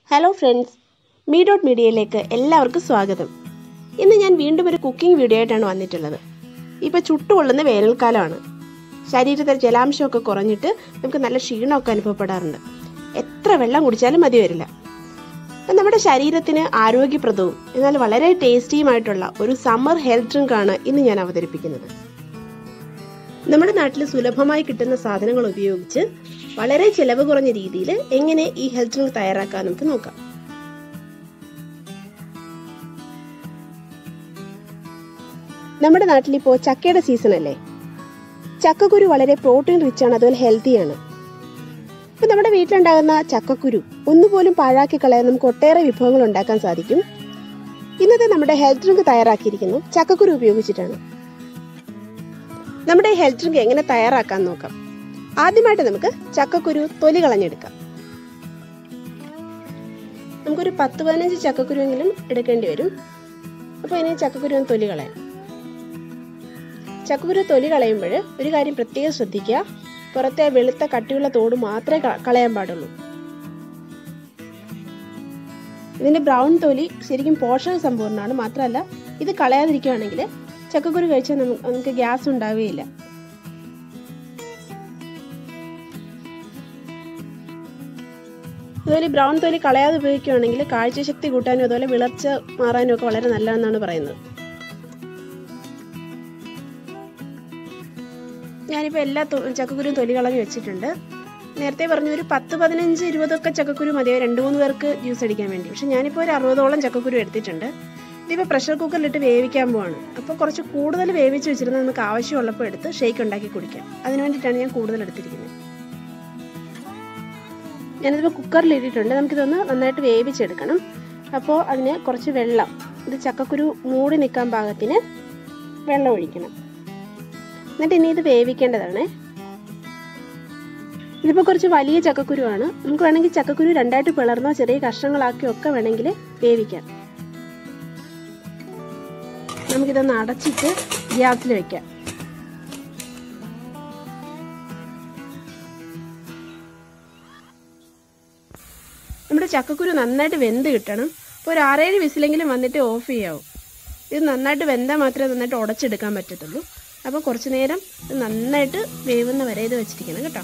hello friends me dot മീഡിയയിലേക്ക് എല്ലാവർക്കും സ്വാഗതം ഇന്ന് ഞാൻ വീണ്ടും ഒരു കുക്കിംഗ് വീഡിയോ ആയിട്ടാണ് വന്നിട്ടുള്ളത് ഇപ്പോൾ ചുട്ടുകൊള്ളുന്ന വേനൽക്കാലമാണ് ശരീരത്തിലെ ജലാംശമൊക്കെ കുറഞ്ഞിട്ട് നമുക്ക് നല്ല ക്ഷീണമൊക്കെ അനുഭവപ്പെടാറുണ്ട് എത്ര വെള്ളം കുടിച്ചാലും മതി വരില്ല അപ്പം നമ്മുടെ ശരീരത്തിന് ആരോഗ്യപ്രദവും എന്നാൽ വളരെ ടേസ്റ്റിയുമായിട്ടുള്ള ഒരു സമ്മർ ഹെൽത്ത് ഡ്രിങ്ക് ആണ് ഇന്ന് ഞാൻ അവതരിപ്പിക്കുന്നത് നമ്മുടെ നാട്ടിൽ സുലഭമായി കിട്ടുന്ന സാധനങ്ങൾ ഉപയോഗിച്ച് വളരെ ചെലവ് കുറഞ്ഞ രീതിയിൽ എങ്ങനെ ഈ ഹെൽത്ത് ഡ്രിങ്ക് തയ്യാറാക്കാൻ നമുക്ക് നോക്കാം നമ്മുടെ നാട്ടിലിപ്പോൾ ചക്കയുടെ സീസൺ അല്ലേ ചക്കക്കുരു വളരെ പ്രോട്ടീൻ റിച്ച് ആണ് അതുപോലെ ഹെൽത്തിയാണ് ഇപ്പം നമ്മുടെ വീട്ടിലുണ്ടാകുന്ന ചക്കക്കുരു ഒന്നുപോലും പാഴാക്കി കളയാൻ നമുക്ക് ഒട്ടേറെ വിഭവങ്ങൾ ഉണ്ടാക്കാൻ സാധിക്കും ഇന്നത്തെ നമ്മുടെ ഹെൽത്ത് ഡ്രിങ്ക് തയ്യാറാക്കിയിരിക്കുന്നു ചക്കക്കുരു ഉപയോഗിച്ചിട്ടാണ് നമ്മുടെ ഈ ഹെൽത്ത് ഡ്രിങ്ക് എങ്ങനെ തയ്യാറാക്കാൻ നോക്കാം ആദ്യമായിട്ട് നമുക്ക് ചക്കക്കുരു തൊലി കളഞ്ഞെടുക്കാം നമുക്കൊരു പത്ത് പതിനഞ്ച് ചക്കക്കുരുവെങ്കിലും എടുക്കേണ്ടി വരും അപ്പോൾ ഇനി ചക്കക്കുരു ഒന്ന് തൊലി കളയാം ചക്കക്കുരു തൊലി കളയുമ്പോൾ ഒരു കാര്യം പ്രത്യേകം ശ്രദ്ധിക്കുക പുറത്തെ വെളുത്ത കട്ടിയുള്ള തോട് മാത്രമേ കളയാൻ പാടുള്ളൂ ഇതിന്റെ ബ്രൗൺ തൊലി ശരിക്കും പോഷക സമ്പൂർണ്ണമാണ് മാത്രമല്ല ഇത് കളയാതിരിക്കുകയാണെങ്കിൽ ചക്കക്കുരു കഴിച്ചാൽ നമുക്ക് ഗ്യാസ് ഉണ്ടാവുകയില്ല അതുപോലെ ബ്രൗൺ തൊലി കളയാതെ ഉപയോഗിക്കുകയാണെങ്കിൽ കാഴ്ചശക്തി കൂട്ടാനും അതുപോലെ വിളർച്ച മാറാനും ഒക്കെ വളരെ നല്ലതെന്നാണ് പറയുന്നത് ഞാനിപ്പോൾ എല്ലാ ചക്കക്കുരും തൊലി കളഞ്ഞ് വെച്ചിട്ടുണ്ട് നേരത്തെ പറഞ്ഞു ഒരു പത്ത് പതിനഞ്ച് ഇരുപതൊക്കെ ചക്കക്കുരു മതിയോ രണ്ട് മൂന്ന് പേർക്ക് ജ്യൂസ് അടിക്കാൻ വേണ്ടി പക്ഷെ ഞാനിപ്പോൾ ഒരു അറുപതോളം ചക്കക്കുരു എടുത്തിട്ടുണ്ട് ഇതിപ്പോൾ പ്രഷർ കുക്കറിലിട്ട് വേവിക്കാൻ പോവാണ് അപ്പോൾ കുറച്ച് കൂടുതൽ വേവിച്ച് വെച്ചിരുന്നത് നമുക്ക് ആവശ്യമുള്ളപ്പോൾ എടുത്ത് ഷേക്ക് ഉണ്ടാക്കി കുടിക്കാം അതിന് വേണ്ടിയിട്ടാണ് ഞാൻ കൂടുതൽ എടുത്തിരിക്കുന്നത് ഞാനിതിപ്പോൾ കുക്കറിൽ ഇട്ടിട്ടുണ്ട് നമുക്കിതൊന്ന് നന്നായിട്ട് വേവിച്ചെടുക്കണം അപ്പോൾ അതിന് കുറച്ച് വെള്ളം ഇത് ചക്കക്കുരു മൂടി നിൽക്കാൻ പാകത്തിന് വെള്ളം ഒഴിക്കണം എന്നിട്ട് ഇനി ഇത് വേവിക്കേണ്ടതാണ് ഇതിപ്പോൾ കുറച്ച് വലിയ ചക്കക്കുരുവാണ് നമുക്ക് വേണമെങ്കിൽ ചക്കക്കുരു രണ്ടായിട്ട് പിളർന്നോ ചെറിയ കഷ്ണങ്ങളാക്കിയോ ഒക്കെ വേണമെങ്കിൽ വേവിക്കാം നമുക്കിതൊന്ന് അടച്ചിട്ട് ഗ്യാസിൽ വെക്കാം നമ്മുടെ ചക്കക്കുരു നന്നായിട്ട് വെന്ത് കിട്ടണം അപ്പോൾ ഒരു ആറേഴ് വിസിലെങ്കിലും വന്നിട്ട് ഓഫ് ചെയ്യാവും ഇത് നന്നായിട്ട് വെന്താൽ മാത്രമേ നന്നായിട്ട് ഉടച്ചെടുക്കാൻ പറ്റത്തുള്ളൂ അപ്പോൾ കുറച്ച് നേരം നന്നായിട്ട് വേവുന്ന വരെ ഇത് വെച്ചിരിക്കണം കേട്ടോ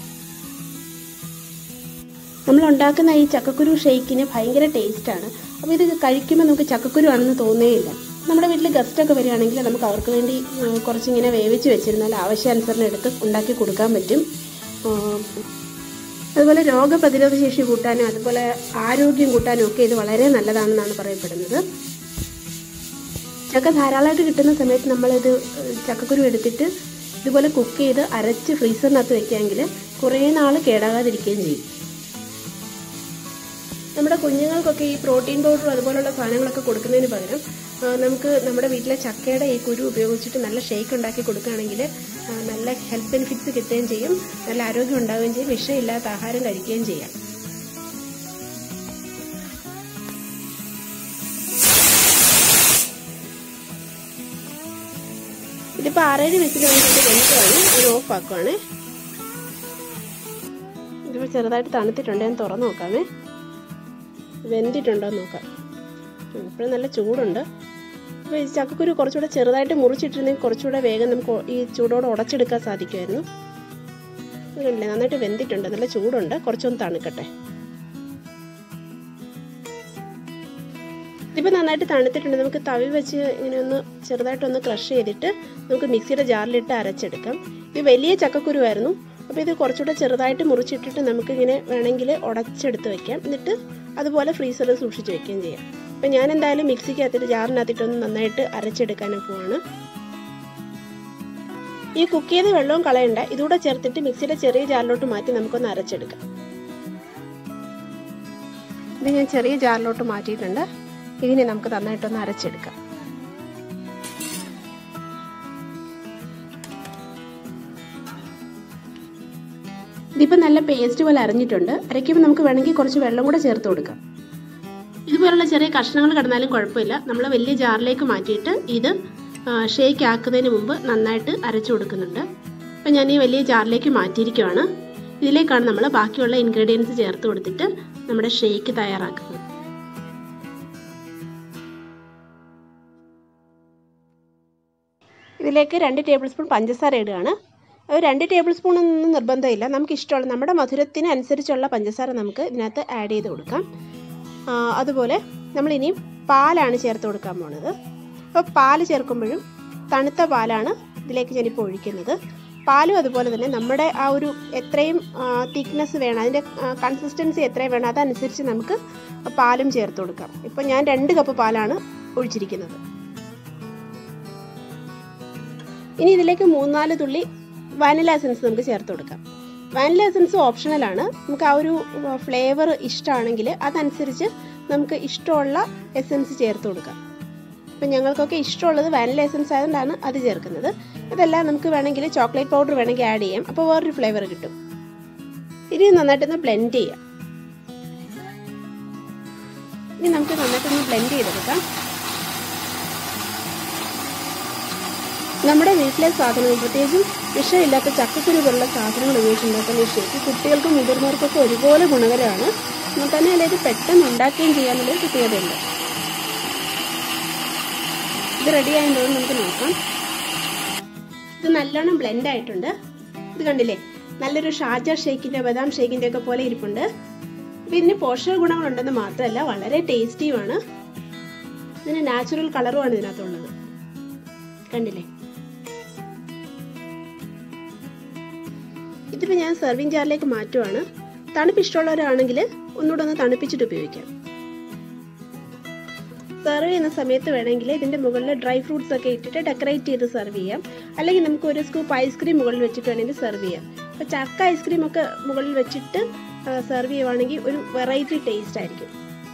നമ്മൾ ഉണ്ടാക്കുന്ന ഈ ചക്കക്കുരു ഷെയ്ക്കിന് ഭയങ്കര ടേസ്റ്റാണ് അപ്പോൾ ഇത് കഴിക്കുമ്പോൾ നമുക്ക് ചക്കക്കുരു ആണെന്ന് തോന്നേയില്ല നമ്മുടെ വീട്ടിൽ ഗസ്റ്റൊക്കെ വരികയാണെങ്കിൽ നമുക്ക് അവർക്ക് വേണ്ടി കുറച്ചിങ്ങനെ വേവിച്ച് വെച്ചിരുന്നാൽ ആവശ്യാനുസരണം എടുത്ത് ഉണ്ടാക്കി കൊടുക്കാൻ പറ്റും അതുപോലെ രോഗപ്രതിരോധ ശേഷി കൂട്ടാനും അതുപോലെ ആരോഗ്യം കൂട്ടാനും ഒക്കെ ഇത് വളരെ നല്ലതാണെന്നാണ് പറയപ്പെടുന്നത് ചക്ക ധാരാളമായിട്ട് കിട്ടുന്ന സമയത്ത് നമ്മളിത് ചക്കക്കുരു എടുത്തിട്ട് ഇതുപോലെ കുക്ക് ചെയ്ത് അരച്ച് ഫ്രീസറിനകത്ത് വെക്കുകയെങ്കിൽ കുറേ നാൾ കേടാകാതിരിക്കുകയും ചെയ്യും നമ്മുടെ കുഞ്ഞുങ്ങൾക്കൊക്കെ ഈ പ്രോട്ടീൻ പൗഡർ അതുപോലുള്ള സാധനങ്ങളൊക്കെ കൊടുക്കുന്നതിന് പകരം നമുക്ക് നമ്മുടെ വീട്ടിലെ ചക്കയുടെ ഈ കുരു ഉപയോഗിച്ചിട്ട് നല്ല ഷേക്ക് ഉണ്ടാക്കി കൊടുക്കുകയാണെങ്കിൽ നല്ല ഹെൽത്ത് ബെനിഫിറ്റ്സ് കിട്ടുകയും ചെയ്യും നല്ല ആരോഗ്യം ഉണ്ടാവുകയും ചെയ്യും വിഷമില്ലാത്ത ആഹാരം കഴിക്കുകയും ചെയ്യാം ഇതിപ്പോൾ ആറേഴ് വിസിൽ വന്നിട്ട് വെന്താണ് ഇത് ഓഫ് ആക്കുവാണേ ഇതിപ്പോൾ ചെറുതായിട്ട് തണുത്തിട്ടുണ്ട് ഞാൻ തുറന്നു നോക്കാമേ വെന്തിട്ടുണ്ടോ എന്ന് നോക്കാം ഇപ്പോഴും നല്ല ചൂടുണ്ട് അപ്പോൾ ഈ ചക്കക്കുരു കുറച്ചുകൂടെ ചെറുതായിട്ട് മുറിച്ചിട്ടിരുന്നെങ്കിൽ കുറച്ചുകൂടെ വേഗം നമുക്ക് ഈ ചൂടോടെ ഉടച്ചെടുക്കാൻ സാധിക്കുമായിരുന്നു കണ്ടില്ലേ നന്നായിട്ട് വെന്തിട്ടുണ്ട് നല്ല ചൂടുണ്ട് കുറച്ചൊന്ന് തണുക്കട്ടെ ഇതിപ്പോൾ നന്നായിട്ട് തണുത്തിട്ടുണ്ട് നമുക്ക് തവി വെച്ച് ഇങ്ങനെ ഒന്ന് ചെറുതായിട്ടൊന്ന് ക്രഷ് ചെയ്തിട്ട് നമുക്ക് മിക്സിയുടെ ജാറിലിട്ട് അരച്ചെടുക്കാം ഇത് വലിയ ചക്കക്കുരുവായിരുന്നു അപ്പോൾ ഇത് കുറച്ചുകൂടെ ചെറുതായിട്ട് മുറിച്ചിട്ടിട്ട് നമുക്കിങ്ങനെ വേണമെങ്കിൽ ഉടച്ചെടുത്ത് വെക്കാം എന്നിട്ട് അതുപോലെ ഫ്രീസറിൽ സൂക്ഷിച്ച് വെക്കുകയും ചെയ്യാം അപ്പം ഞാൻ എന്തായാലും മിക്സിക്കകത്തിട്ട് ജാറിനകത്തിട്ടൊന്ന് നന്നായിട്ട് അരച്ചെടുക്കാനും പോവാണ് ഈ കുക്ക് ചെയ്ത വെള്ളവും കളയണ്ട ഇതുകൂടെ ചേർത്തിട്ട് മിക്സിയുടെ ചെറിയ ജാറിലോട്ട് മാറ്റി നമുക്കൊന്ന് അരച്ചെടുക്കാം ഇത് ഞാൻ ചെറിയ ജാറിലോട്ട് മാറ്റിയിട്ടുണ്ട് ഇതിനെ നമുക്ക് നന്നായിട്ടൊന്ന് അരച്ചെടുക്കാം ഇതിപ്പോൾ നല്ല പേസ്റ്റ് പോലെ അരഞ്ഞിട്ടുണ്ട് അരയ്ക്കുമ്പോൾ നമുക്ക് വേണമെങ്കിൽ കുറച്ച് വെള്ളം കൂടെ ചേർത്ത് കൊടുക്കാം ഇതുപോലുള്ള ചെറിയ കഷ്ണങ്ങൾ കിടന്നാലും കുഴപ്പമില്ല നമ്മൾ വലിയ ജാറിലേക്ക് മാറ്റിയിട്ട് ഇത് ഷേക്ക് ആക്കുന്നതിന് മുമ്പ് നന്നായിട്ട് അരച്ചു കൊടുക്കുന്നുണ്ട് അപ്പം ഞാൻ ഈ വലിയ ജാറിലേക്ക് മാറ്റിയിരിക്കുവാണ് ഇതിലേക്കാണ് നമ്മൾ ബാക്കിയുള്ള ഇൻഗ്രീഡിയൻസ് ചേർത്ത് കൊടുത്തിട്ട് നമ്മുടെ ഷേക്ക് തയ്യാറാക്കുന്നത് ഇതിലേക്ക് രണ്ട് ടേബിൾ സ്പൂൺ പഞ്ചസാര ഇടുകയാണ് അത് രണ്ട് ടേബിൾ സ്പൂൺ ഒന്നും നിർബന്ധമില്ല നമുക്ക് ഇഷ്ടമുള്ള നമ്മുടെ മധുരത്തിന് അനുസരിച്ചുള്ള പഞ്ചസാര നമുക്ക് ഇതിനകത്ത് ആഡ് ചെയ്ത് കൊടുക്കാം ആ, അതുപോലെ നമ്മൾ ഇനിയും പാലാണ് ചേർത്ത് കൊടുക്കാൻ പോണത് അപ്പോൾ പാല് ചേർക്കുമ്പോഴും തണുത്ത പാലാണ് ഇതിലേക്ക് ഞാനിപ്പോൾ ഒഴിക്കുന്നത് പാലും അതുപോലെ തന്നെ നമ്മുടെ ആ ഒരു എത്രയും തിക്നെസ് വേണം അതിൻ്റെ കൺസിസ്റ്റൻസി എത്രയും വേണം അതനുസരിച്ച് നമുക്ക് പാലും ചേർത്ത് കൊടുക്കാം ഇപ്പോൾ ഞാൻ രണ്ട് കപ്പ് പാലാണ് ഒഴിച്ചിരിക്കുന്നത് ഇനി ഇതിലേക്ക് മൂന്നാല് തുള്ളി വാനില എസൻസ് നമുക്ക് ചേർത്ത് കൊടുക്കാം വാനില എസൻസ് ഓപ്ഷണലാണ് നമുക്ക് ആ ഒരു ഫ്ലേവർ ഇഷ്ടമാണെങ്കിൽ അതനുസരിച്ച് നമുക്ക് ഇഷ്ടമുള്ള എസൻസ് ചേർത്ത് കൊടുക്കാം ഇപ്പം ഞങ്ങൾക്കൊക്കെ ഇഷ്ടമുള്ളത് വാനില എസൻസ് ആയതുകൊണ്ടാണ് അത് ചേർക്കുന്നത് ഇതെല്ലാം നമുക്ക് വേണമെങ്കിൽ ചോക്ലേറ്റ് പൗഡർ വേണമെങ്കിൽ ആഡ് ചെയ്യാം അപ്പോൾ വേറൊരു ഫ്ലേവർ കിട്ടും ഇനി നന്നായിട്ടൊന്ന് ബ്ലെൻഡ് ചെയ്യാം ഇനി നമുക്ക് നന്നായിട്ടൊന്ന് ബ്ലെൻഡ് ചെയ്തെടുക്കാം നമ്മുടെ വീട്ടിലെ സാധനങ്ങൾ പ്രത്യേകിച്ചും വിഷമില്ലാത്ത ചക്കക്കുരു പോലുള്ള സാധനങ്ങൾ ഉപയോഗിച്ചുണ്ടാക്കുന്ന ഈ ഷേക്ക് കുട്ടികൾക്കും മുതിർന്നവർക്കൊക്കെ ഒരുപോലെ ഗുണകരമാണ് തന്നെയല്ല ഇത് പെട്ടെന്ന് ഉണ്ടാക്കുകയും ചെയ്യാനുള്ളൊരു പ്രത്യേകതയുണ്ട് ഇത് റെഡി ആയതുകൊണ്ട് നമുക്ക് നോക്കാം ഇത് നല്ലോണം ബ്ലെൻഡ് ആയിട്ടുണ്ട് ഇത് കണ്ടില്ലേ നല്ലൊരു ഷാജ ഷേക്കിന്റെ ബദാം ഷേക്കിന്റെ ഒക്കെ പോലെ ഇരിപ്പുണ്ട് അപ്പൊ ഇതിന് പോഷക ഗുണങ്ങളുണ്ടെന്ന് മാത്രമല്ല വളരെ ടേസ്റ്റിയുമാണ് ഇതിന് നാച്ചുറൽ കളറുമാണ് ഇതിനകത്തുള്ളത് കണ്ടില്ലേ ഇതിപ്പോൾ ഞാൻ സെർവിങ് ജാറിലേക്ക് മാറ്റുവാണ് തണുപ്പ് ഇഷ്ടമുള്ളവരാണെങ്കിൽ ഒന്നുകൂടെ ഒന്ന് തണുപ്പിച്ചിട്ട് ഉപയോഗിക്കാം സെർവ് ചെയ്യുന്ന സമയത്ത് വേണമെങ്കിൽ ഇതിൻ്റെ മുകളിൽ ഡ്രൈ ഫ്രൂട്ട്സ് ഒക്കെ ഇട്ടിട്ട് ഡെക്കറേറ്റ് ചെയ്ത് സെർവ് ചെയ്യാം അല്ലെങ്കിൽ നമുക്ക് ഒരു സ്കൂപ്പ് ഐസ്ക്രീം മുകളിൽ വെച്ചിട്ട് വേണമെങ്കിൽ സെർവ് ചെയ്യാം അപ്പോൾ ചക്ക ഐസ്ക്രീം ഒക്കെ മുകളിൽ വെച്ചിട്ട് സെർവ് ചെയ്യുവാണെങ്കിൽ ഒരു വെറൈറ്റി ടേസ്റ്റ് ആയിരിക്കും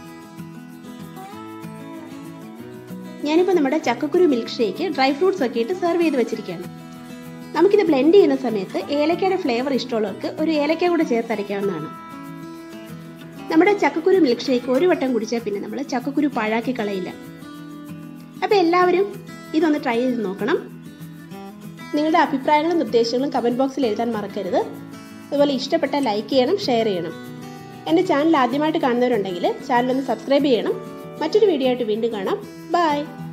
ഞാനിപ്പോൾ നമ്മുടെ ചക്കക്കുരു മിൽക്ക് ഷേക്ക് ഡ്രൈ ഫ്രൂട്ട്സ് ഒക്കെ ഇട്ട് സെർവ് ചെയ്ത് വെച്ചിരിക്കുകയാണ് നമുക്കിത് ബ്ലെൻഡ് ചെയ്യുന്ന സമയത്ത് ഏലക്കയുടെ ഫ്ലേവർ ഇഷ്ടമുള്ളവർക്ക് ഒരു ഏലക്ക കൂടെ ചേർത്തരയ്ക്കാവുന്നതാണ് നമ്മുടെ ചക്കക്കുരു മിൽക്ക് ഷേക്ക് ഒരു വട്ടം കുടിച്ചാൽ പിന്നെ നമ്മൾ ചക്കക്കുരു പാഴാക്കി കളയില്ല അപ്പോൾ എല്ലാവരും ഇതൊന്ന് ട്രൈ ചെയ്ത് നോക്കണം നിങ്ങളുടെ അഭിപ്രായങ്ങളും നിർദ്ദേശങ്ങളും കമൻറ്റ് ബോക്സിൽ എഴുതാൻ മറക്കരുത് അതുപോലെ ഇഷ്ടപ്പെട്ട ലൈക്ക് ചെയ്യണം ഷെയർ ചെയ്യണം എൻ്റെ ചാനൽ ആദ്യമായിട്ട് കാണുന്നവരുണ്ടെങ്കിൽ ചാനൽ ഒന്ന് സബ്സ്ക്രൈബ് ചെയ്യണം മറ്റൊരു വീഡിയോ ആയിട്ട് വീണ്ടും കാണാം ബൈ